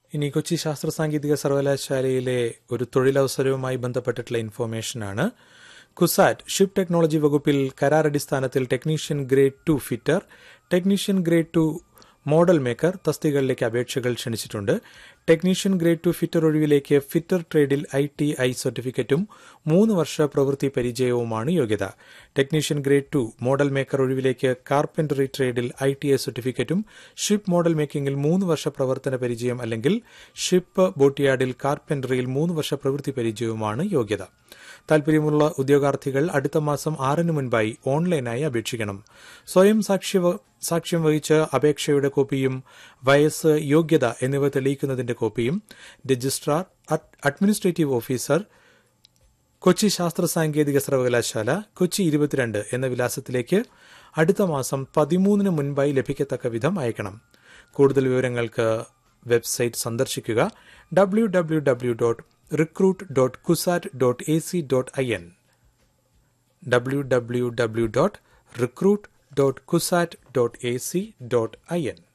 ഇനി കൊച്ചി ശാസ്ത്ര സാങ്കേതിക സർവകലാശാലയിലെ ഒരു തൊഴിലവസരവുമായി ബന്ധപ്പെട്ടിട്ടുള്ള ഇൻഫോർമേഷനാണ് കുസാറ്റ് ഷിപ്പ് ടെക്നോളജി വകുപ്പിൽ കരാർ അടിസ്ഥാനത്തിൽ technician grade two fitter technician grade two model maker തസ്തികകളിലേക്ക് അപേക്ഷകൾ ക്ഷണിച്ചിട്ടുണ്ട് ടെക്നീഷ്യൻ ഗ്രേഡ് ടു ഫിറ്റർ ഒഴിവിലേക്ക് ഫിറ്റർ ട്രേഡിൽ ഐ ടി ഐ സർട്ടിഫിക്കറ്റും മൂന്ന് വർഷ പ്രവൃത്തി പരിചയവുമാണ് യോഗ്യത technician grade two model maker ഒഴിവിലേക്ക് കാർപ്പൻറ്ററി ട്രേഡിൽ ഐ ടി ഐ സർട്ടിഫിക്കറ്റും ഷിപ്പ് മോഡൽ മേക്കിംഗിൽ മൂന്ന് വർഷ പ്രവർത്തന പരിചയം അല്ലെങ്കിൽ ഷിപ്പ് ബോട്ടിയാർഡിൽ കാർപ്പൻറ്ററിയിൽ മൂന്ന് വർഷ പ്രവൃത്തി പരിചയവുമാണ് യോഗ്യത താൽപര്യമുള്ള ഉദ്യോഗാർത്ഥികൾ അടുത്ത മാസം ആറിന് മുൻപായി ഓൺലൈനായി അപേക്ഷിക്കണം സ്വയം സാക്ഷ്യ സാക്ഷ്യം വഹിച്ച അപേക്ഷയുടെ കോപ്പിയും വയസ്സ് യോഗ്യത എന്നിവ തെളിയിക്കുന്നതിന്റെ കോപ്പിയും രജിസ്ട്രാർ അഡ്മിനിസ്ട്രേറ്റീവ് ഓഫീസർ കൊച്ചി ശാസ്ത്ര സാങ്കേതിക സർവകലാശാല കൊച്ചി ഇരുപത്തിരണ്ട് എന്ന വിലാസത്തിലേക്ക് അടുത്ത മാസം പതിമൂന്നിന് മുൻപായി ലഭിക്കത്തക്ക വിധം അയക്കണം കൂടുതൽ വിവരങ്ങൾക്ക് വെബ്സൈറ്റ് സന്ദർശിക്കുക W W W dot recruit dot CUSAT dot A C dot I N W W W dot recruit dot CUSAT dot A C dot I N